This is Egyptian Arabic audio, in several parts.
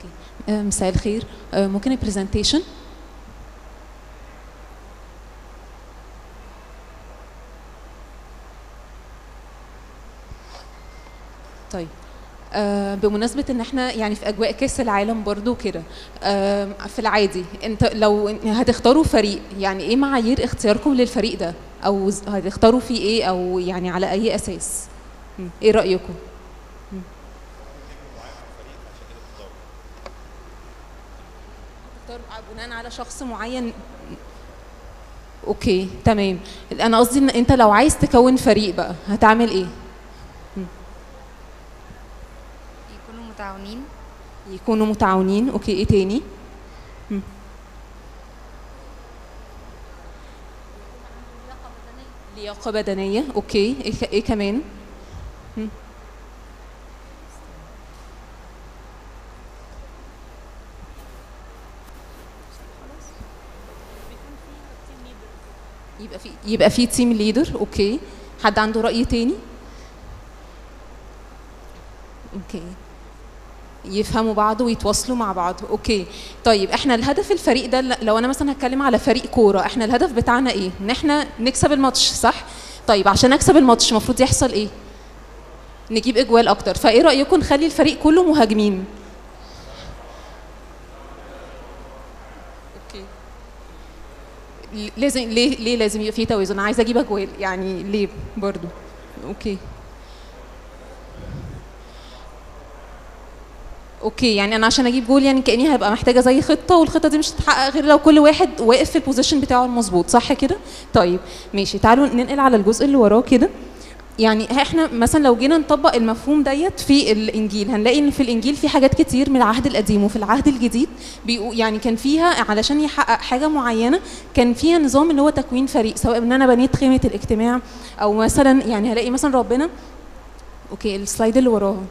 آه، مساء الخير آه، ممكن البرزنتيشن طيب آه بمناسبة ان احنا يعني في اجواء كاس العالم برضو كده آه في العادي انت لو هتختاروا فريق يعني ايه معايير اختياركم للفريق ده او ز- هتختاروا فيه ايه او يعني على اي اساس مم. ايه رأيكم مم. تختار بناء على شخص معين اوكي تمام انا قصدي ان انت لو عايز تكون فريق بقى هتعمل ايه يكونوا متعاونين يكونوا متعاونين اوكي ايه تاني مم. لياقة بدنية اوكي ايه, ك- إيه كمان مم. يبقى في يبقى في تيم ليدر اوكي حد عنده رأي تاني اوكي يفهموا بعض ويتواصلوا مع بعض اوكي طيب احنا الهدف الفريق ده ل- لو انا مثلا هتكلم على فريق كوره احنا الهدف بتاعنا ايه ان احنا نكسب الماتش صح طيب عشان اكسب الماتش المفروض يحصل ايه نجيب اجوال اكتر فايه رايكم نخلي الفريق كله مهاجمين اوكي ل- لازم ليه ليه لازم يبقى في توازن انا عايزه اجيب اجوال يعني ليه برضو اوكي اوكي يعني انا عشان اجيب جول يعني كاني هبقى محتاجه زي خطه والخطه دي مش هتتحقق غير لو كل واحد واقف في البوزيشن بتاعه المظبوط صح كده طيب ماشي تعالوا ننقل على الجزء اللي وراه كده يعني احنا مثلا لو جينا نطبق المفهوم ديت في الانجيل هنلاقي ان في الانجيل في حاجات كتير من العهد القديم وفي العهد الجديد بيقو يعني كان فيها علشان يحقق حاجه معينه كان فيها نظام اللي هو تكوين فريق سواء ان انا بنيت خيمه الاجتماع او مثلا يعني هلاقي مثلا ربنا اوكي السلايد اللي وراها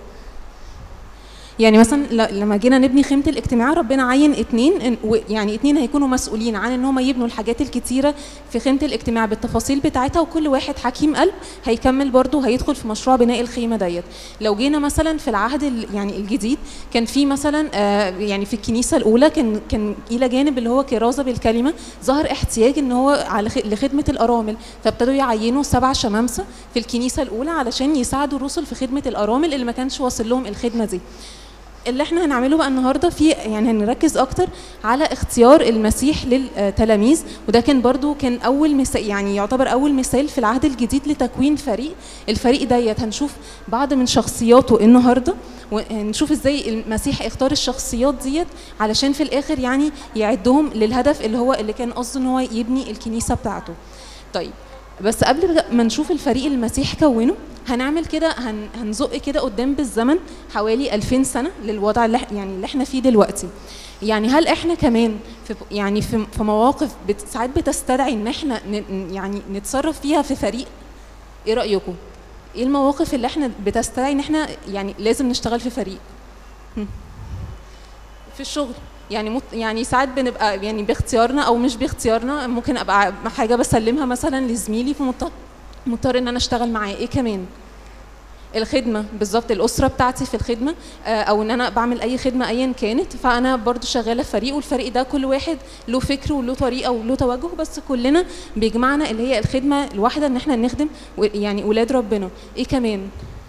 يعني مثلا ل- لما جينا نبني خيمه الاجتماع ربنا عين اتنين إن- و- يعني اتنين هيكونوا مسؤولين عن ان هم يبنوا الحاجات الكتيره في خيمه الاجتماع بالتفاصيل بتاعتها وكل واحد حكيم قلب هيكمل برضه هيدخل في مشروع بناء الخيمه ديت لو جينا مثلا في العهد ال- يعني الجديد كان في مثلا آه يعني في الكنيسه الاولى كان كان الى جانب اللي هو كرازه بالكلمه ظهر احتياج ان هو على خ- لخدمه الارامل فابتدوا يعينوا سبع شمامسه في الكنيسه الاولى علشان يساعدوا الرسل في خدمه الارامل اللي ما كانش واصل لهم الخدمه دي اللي احنا هنعمله بقى النهارده في يعني هنركز اكتر على اختيار المسيح للتلاميذ وده كان برضو كان اول مثال يعني يعتبر اول مثال في العهد الجديد لتكوين فريق الفريق ديت هنشوف بعض من شخصياته النهارده ونشوف ازاي المسيح اختار الشخصيات ديت علشان في الاخر يعني يعدهم للهدف اللي هو اللي كان قصده ان هو يبني الكنيسه بتاعته طيب بس قبل ما نشوف الفريق اللي المسيح كونه هنعمل كده هن هنزق كده قدام بالزمن حوالي 2000 سنه للوضع اللي إح- يعني اللي احنا فيه دلوقتي يعني هل احنا كمان في يعني في في مواقف بت- ساعات بتستدعي ان احنا ن- ن- يعني نتصرف فيها في فريق ايه رايكم ايه المواقف اللي احنا بتستدعي ان احنا يعني لازم نشتغل في فريق هم. في الشغل يعني مت يعني ساعات بنبقى يعني باختيارنا او مش باختيارنا ممكن ابقى حاجه بسلمها مثلا لزميلي فمضطر مضطر ان انا اشتغل معاه ايه كمان الخدمه بالظبط الاسره بتاعتي في الخدمه آه، او ان انا بعمل اي خدمه ايا كانت فانا برضو شغاله في فريق والفريق ده كل واحد له فكر وله طريقه وله توجه بس كلنا بيجمعنا اللي هي الخدمه الواحده ان احنا نخدم و- يعني ولاد ربنا ايه كمان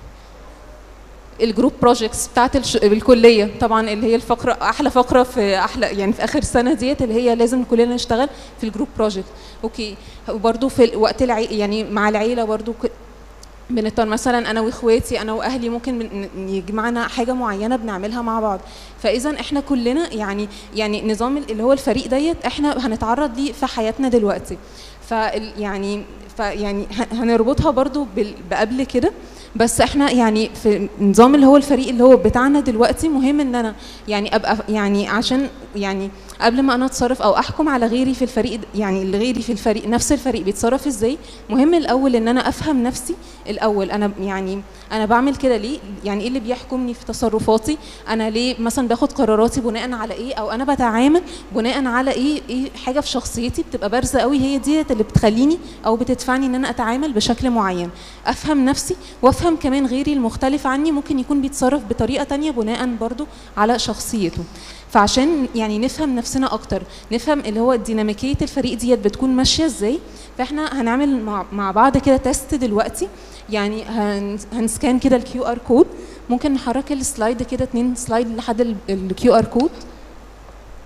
الجروب بروجكتس بتاعت الش... الكليه طبعا اللي هي الفقره احلى فقره في احلى يعني في اخر سنه ديت اللي هي لازم كلنا نشتغل في الجروب بروجكت اوكي وبرده في ال- وقت العي... يعني مع العيله برده ك... بنضطر مثلا انا واخواتي انا واهلي ممكن من- ن- يجمعنا حاجه معينه بنعملها مع بعض فاذا احنا كلنا يعني يعني نظام ال- اللي هو الفريق ديت احنا هنتعرض ليه في حياتنا دلوقتي ف يعني فيعني ه- هنربطها برضو بال- بقبل كده بس احنا يعني في نظام اللي هو الفريق اللي هو بتاعنا دلوقتي مهم ان انا يعني ابقى يعني عشان يعني قبل ما انا اتصرف او احكم على غيري في الفريق د- يعني اللي غيري في الفريق نفس الفريق بيتصرف ازاي مهم الاول ان انا افهم نفسي الاول انا يعني انا بعمل كده ليه يعني ايه اللي بيحكمني في تصرفاتي انا ليه مثلا باخد قراراتي بناء على ايه او انا بتعامل بناء على ايه ايه حاجه في شخصيتي بتبقى بارزه قوي هي ديت اللي بتخليني او بتدفعني ان انا اتعامل بشكل معين افهم نفسي وافهم كمان غيري المختلف عني ممكن يكون بيتصرف بطريقه تانية بناء برضو على شخصيته فعشان يعني نفهم نفسنا اكتر نفهم اللي هو ديناميكيه الفريق ديت بتكون ماشيه ازاي فاحنا هنعمل مع, مع بعض كده تيست دلوقتي يعني هن هنسكان كده الكيو ار كود ممكن نحرك السلايد كده اتنين سلايد لحد الكيو ار كود